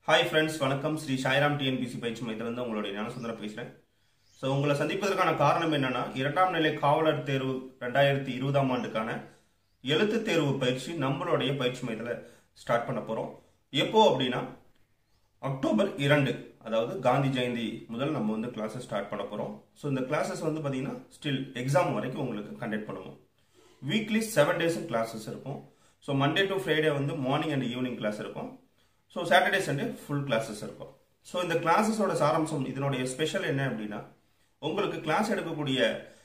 hi friends வணக்கம் Sri Sairam TNPSC பயிற்சி மையத்திலிருந்து உங்களுடைய ஞானசுந்தரம் பேசுகிறேன் ஸோ உங்களை சந்திப்பதற்கான காரணம் என்னன்னா இரண்டாம் நிலை காவலர் தேர்வு ரெண்டாயிரத்தி இருபதாம் ஆண்டுக்கான எழுத்து தேர்வு பயிற்சி நம்மளுடைய பயிற்சி மையத்தில் ஸ்டார்ட் பண்ண போகிறோம் எப்போ அப்படின்னா அக்டோபர் இரண்டு அதாவது காந்தி ஜெயந்தி முதல் நம்ம வந்து கிளாஸஸ் ஸ்டார்ட் பண்ண போகிறோம் ஸோ இந்த கிளாஸஸ் வந்து பார்த்தீங்கன்னா ஸ்டில் எக்ஸாம் வரைக்கும் உங்களுக்கு கண்டக்ட் பண்ணுவோம் வீக்லி செவன் டேஸும் கிளாஸஸ் இருக்கும் ஸோ மண்டே டு ஃப்ரைடே வந்து மார்னிங் அண்ட் ஈவினிங் கிளாஸ் இருக்கும் so Saturday Sunday full classes இருக்கும் ஸோ இந்த கிளாஸஸோட சாராம்சம் இதனுடைய ஸ்பெஷல் என்ன அப்படின்னா உங்களுக்கு கிளாஸ் எடுக்கக்கூடிய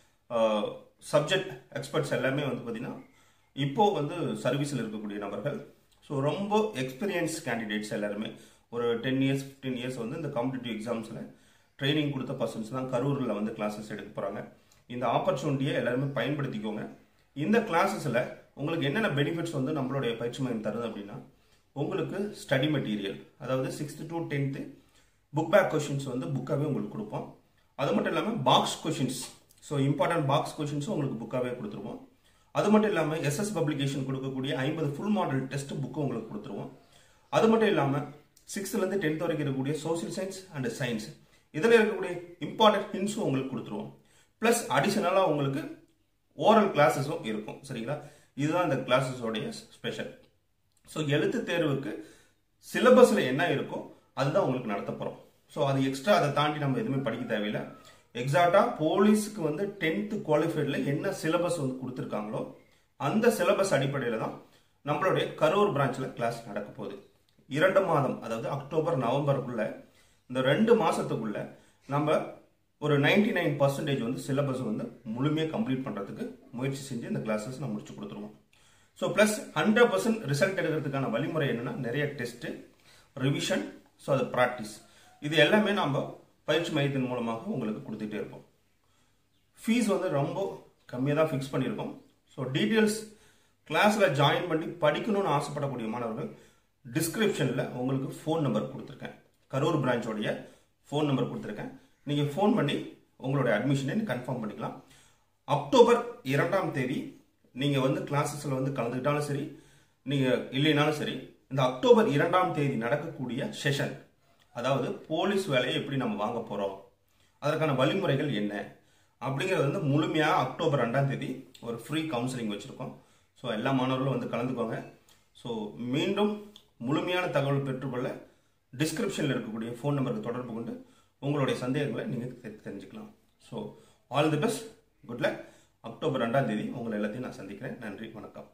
சப்ஜெக்ட் எக்ஸ்பர்ட்ஸ் எல்லாமே வந்து பார்த்தீங்கன்னா இப்போ வந்து சர்வீஸில் இருக்கக்கூடிய நபர்கள் ஸோ ரொம்ப எக்ஸ்பீரியன்ஸ் கேண்டிடேட்ஸ் எல்லாருமே ஒரு டென் இயர்ஸ் ஃபிஃப்டீன் இயர்ஸ் வந்து இந்த காம்படிட்டிவ் எக்ஸாம்ஸில் ட்ரைனிங் கொடுத்த பர்சன்ஸ் தான் கரூரில் வந்து கிளாஸஸ் எடுக்க போகிறாங்க இந்த ஆப்பர்ச்சுனிட்டியை எல்லாருமே பயன்படுத்திக்கோங்க இந்த கிளாஸஸில் உங்களுக்கு என்னென்ன பெனிஃபிட்ஸ் வந்து நம்மளுடைய பயிற்சி மையம் தருது அப்படின்னா உங்களுக்கு ஸ்டடி மெட்டீரியல் அதாவது sixth to tenth book back questions வந்து புக்காகவே உங்களுக்கு கொடுப்போம் அது மட்டும் இல்லாமல் box questions so important box கொஷின்ஸும் உங்களுக்கு புக்காகவே கொடுத்துருவோம் அது மட்டும் இல்லாமல் எஸ்எஸ் பப்ளிகேஷன் கொடுக்கக்கூடிய ஐம்பது ஃபுல் மாடல் டெஸ்ட் புக்கும் உங்களுக்கு கொடுத்துருவோம் அது மட்டும் இல்லாமல் சிக்ஸ்த்துலேருந்து டென்த் வரைக்கும் இருக்கக்கூடிய சோசியல் சயின்ஸ் அண்ட் சயின்ஸ் இதில் இருக்கக்கூடிய இம்பார்ட்டன்ட் ஹின்ஸும் உங்களுக்கு கொடுத்துருவோம் ப்ளஸ் அடிஷனலாக உங்களுக்கு ஓரல் கிளாஸஸும் இருக்கும் சரிங்களா இதுதான் இந்த கிளாஸஸோடைய ஸ்பெஷல் ஸோ எழுத்து தேர்வுக்கு சிலபஸில் என்ன இருக்கோ அதுதான் உங்களுக்கு நடத்த போகிறோம் ஸோ அது எக்ஸ்ட்ரா அதை தாண்டி நம்ம எதுவுமே படிக்க தேவையில்லை எக்ஸாக்டாக போலீஸ்க்கு வந்து டென்த்து குவாலிஃபைடில் என்ன சிலபஸ் வந்து கொடுத்துருக்காங்களோ அந்த சிலபஸ் அடிப்படையில் தான் நம்மளுடைய கரூர் பிரான்ச்சில் கிளாஸ் நடக்க போகுது இரண்டு மாதம் அதாவது அக்டோபர் நவம்பருக்குள்ள இந்த ரெண்டு மாதத்துக்குள்ள நம்ம ஒரு நைன்டி நைன் பர்சன்டேஜ் வந்து சிலபஸ் வந்து முழுமையாக கம்ப்ளீட் பண்ணுறதுக்கு முயற்சி செஞ்சு இந்த கிளாஸஸ் நம்ம முடிச்சு கொடுத்துருவோம் so plus hundred percent result எடுக்கிறதுக்கான வழிமுறை என்னன்னா நிறைய டெஸ்ட்டு ரிவிஷன் ஸோ அது ப்ராக்டிஸ் இது எல்லாமே நம்ம பயிற்சி மையத்தின் மூலமாக உங்களுக்கு கொடுத்துட்டே இருப்போம் ஃபீஸ் வந்து ரொம்ப கம்மியாக தான் ஃபிக்ஸ் பண்ணியிருக்கோம் ஸோ டீட்டெயில்ஸ் கிளாஸில் ஜாயின் பண்ணி படிக்கணும்னு ஆசைப்படக்கூடிய மாணவர்கள் டிஸ்கிரிப்ஷனில் உங்களுக்கு ஃபோன் நம்பர் கொடுத்துருக்கேன் கரூர் பிரான்ச்சோடைய ஃபோன் நம்பர் கொடுத்துருக்கேன் நீங்கள் ஃபோன் பண்ணி உங்களுடைய அட்மிஷனை கன்ஃபார்ம் பண்ணிக்கலாம் அக்டோபர் இரண்டாம் தேதி நீங்கள் வந்து கிளாஸஸில் வந்து கலந்துக்கிட்டாலும் சரி நீங்கள் இல்லைனாலும் சரி இந்த அக்டோபர் இரண்டாம் தேதி நடக்கக்கூடிய செஷன் அதாவது போலீஸ் வேலையை எப்படி நம்ம வாங்க போகிறோம் அதற்கான வழிமுறைகள் என்ன அப்படிங்கிறது வந்து முழுமையாக அக்டோபர் ரெண்டாம் தேதி ஒரு ஃப்ரீ கவுன்சிலிங் வச்சுருக்கோம் ஸோ எல்லா மாணவர்களும் வந்து கலந்துக்கோங்க ஸோ மீண்டும் முழுமையான தகவல் பெற்றுக்கொள்ள டிஸ்கிரிப்ஷனில் இருக்கக்கூடிய ஃபோன் நம்பருக்கு தொடர்பு கொண்டு உங்களுடைய சந்தேகங்களை நீங்கள் தெரிஞ்சுக்கலாம் so all the best good luck October ரெண்டாம் தேதி உங்களை எல்லாத்தையும் நான் சந்திக்கிறேன் நன்றி வணக்கம்